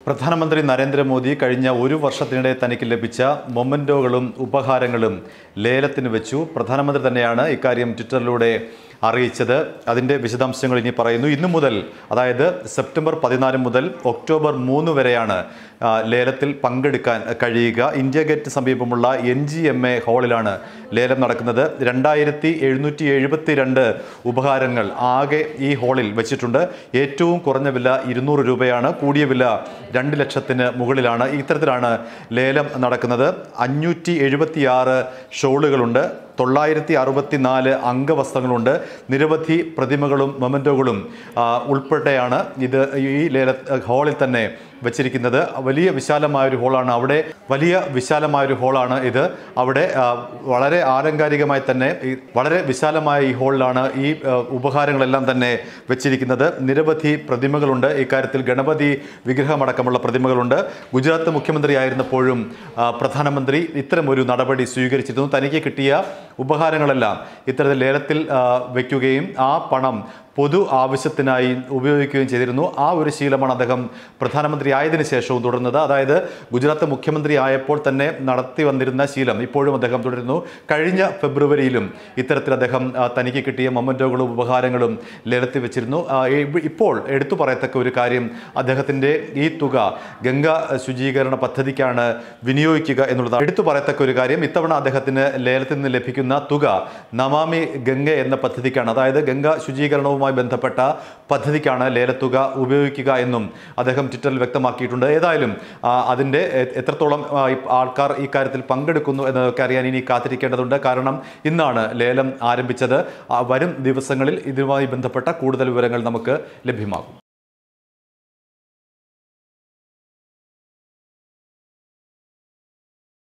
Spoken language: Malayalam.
പ്രധാനമന്ത്രി നരേന്ദ്രമോദി കഴിഞ്ഞ ഒരു വർഷത്തിനിടെ തനിക്ക് ലഭിച്ച മൊമൻറ്റോകളും ഉപഹാരങ്ങളും ലേലത്തിന് വെച്ചു പ്രധാനമന്ത്രി തന്നെയാണ് ഇക്കാര്യം ട്വിറ്ററിലൂടെ അറിയിച്ചത് അതിൻ്റെ വിശദാംശങ്ങൾ ഇനി പറയുന്നു ഇന്നു മുതൽ അതായത് സെപ്റ്റംബർ പതിനാല് മുതൽ ഒക്ടോബർ മൂന്ന് വരെയാണ് ആ, ലേലത്തിൽ പങ്കെടുക്കാൻ കഴിയുക ഇന്ത്യ ഗേറ്റ് സമീപമുള്ള എൻ ജി എം എ ഹാളിലാണ് ലേലം നടക്കുന്നത് രണ്ടായിരത്തി എഴുന്നൂറ്റി എഴുപത്തി രണ്ട് ഉപഹാരങ്ങൾ ആകെ ഈ ഹാളിൽ വെച്ചിട്ടുണ്ട് ഏറ്റവും കുറഞ്ഞ വില ഇരുന്നൂറ് രൂപയാണ് കൂടിയ വില രണ്ട് ലക്ഷത്തിന് മുകളിലാണ് ഇത്തരത്തിലാണ് ലേലം നടക്കുന്നത് അഞ്ഞൂറ്റി എഴുപത്തിയാറ് ഷോളുകളുണ്ട് തൊള്ളായിരത്തി അറുപത്തിനാല് അംഗവസ്ത്രങ്ങളുണ്ട് നിരവധി പ്രതിമകളും മൊമെൻറ്റോകളും ആ, ഉൾപ്പെടെയാണ് ഇത് ഈ ലേല ഹാളിൽ തന്നെ വെച്ചിരിക്കുന്നത് വലിയ വിശാലമായൊരു ഹോളാണ് അവിടെ വലിയ വിശാലമായൊരു ഹോളാണ് ഇത് അവിടെ ആ, വളരെ ആലങ്കാരികമായി തന്നെ ഈ വളരെ വിശാലമായ ഈ ഹോളിലാണ് ഈ ആ, ഉപഹാരങ്ങളെല്ലാം തന്നെ വെച്ചിരിക്കുന്നത് നിരവധി പ്രതിമകളുണ്ട് ഇക്കാര്യത്തിൽ ഗണപതി വിഗ്രഹമടക്കമുള്ള പ്രതിമകളുണ്ട് ഗുജറാത്ത് മുഖ്യമന്ത്രിയായിരുന്നപ്പോഴും ആ, പ്രധാനമന്ത്രി ഇത്തരമൊരു നടപടി സ്വീകരിച്ചിരുന്നു തനിക്ക് കിട്ടിയ ഉപഹാരങ്ങളെല്ലാം ഇത്തരത്തിൽ ലേലത്തിൽ ആ, വയ്ക്കുകയും ആ പണം പൊതു ആവശ്യത്തിനായി ഉപയോഗിക്കുകയും ചെയ്തിരുന്നു ആ ഒരു ശീലമാണ് അദ്ദേഹം പ്രധാനമന്ത്രി ആയതിനു ശേഷവും തുടർന്നത് അതായത് ഗുജറാത്ത് മുഖ്യമന്ത്രി ആയപ്പോൾ തന്നെ നടത്തി വന്നിരുന്ന ശീലം ഇപ്പോഴും അദ്ദേഹം തുടരുന്നു കഴിഞ്ഞ ഫെബ്രുവരിയിലും ഇത്തരത്തിൽ അദ്ദേഹം ആ, തനിക്ക് കിട്ടിയ മൊമൻറ്റോകളും ഉപഹാരങ്ങളും ലേലത്തിൽ വെച്ചിരുന്നു ആ, ഇ- ഇപ്പോൾ എടുത്തു പറയത്തക്ക ഒരു കാര്യം അദ്ദേഹത്തിൻ്റെ ഈ തുക ഗംഗ ശുചീകരണ പദ്ധതിക്കാണ് വിനിയോഗിക്കുക എന്നുള്ളതാണ് എടുത്തു പറയത്തക്ക ഒരു കാര്യം ഇത്തവണ അദ്ദേഹത്തിന് ലേലത്തിൽ നിന്ന് ലഭിക്കുന്ന തുക നമാമി ഗംഗ എന്ന പദ്ധതിക്കാണ് അതായത് ഗംഗ ശുചീകരണവുമായി ബന്ധപ്പെട്ട പദ്ധതിക്കാണ് ലേലത്തുക ഉപയോഗിക്കുക എന്നും അദ്ദേഹം ട്വിറ്ററിൽ വ്യക്തമാക്കിയിട്ടുണ്ട് ഏതായാലും ആ, അതിൻ്റെ എ- എത്രത്തോളം ആ, ഈ ആൾക്കാർ ഈ കാര്യത്തിൽ പങ്കെടുക്കുന്നു എന്നതൊക്കെ അറിയാൻ ഇനി കാത്തിരിക്കേണ്ടതുണ്ട് കാരണം ഇന്നാണ് ലേലം ആരംഭിച്ചത് ആ, വരും ദിവസങ്ങളിൽ ഇതുമായി ബന്ധപ്പെട്ട കൂടുതൽ വിവരങ്ങൾ നമുക്ക് ലഭ്യമാകും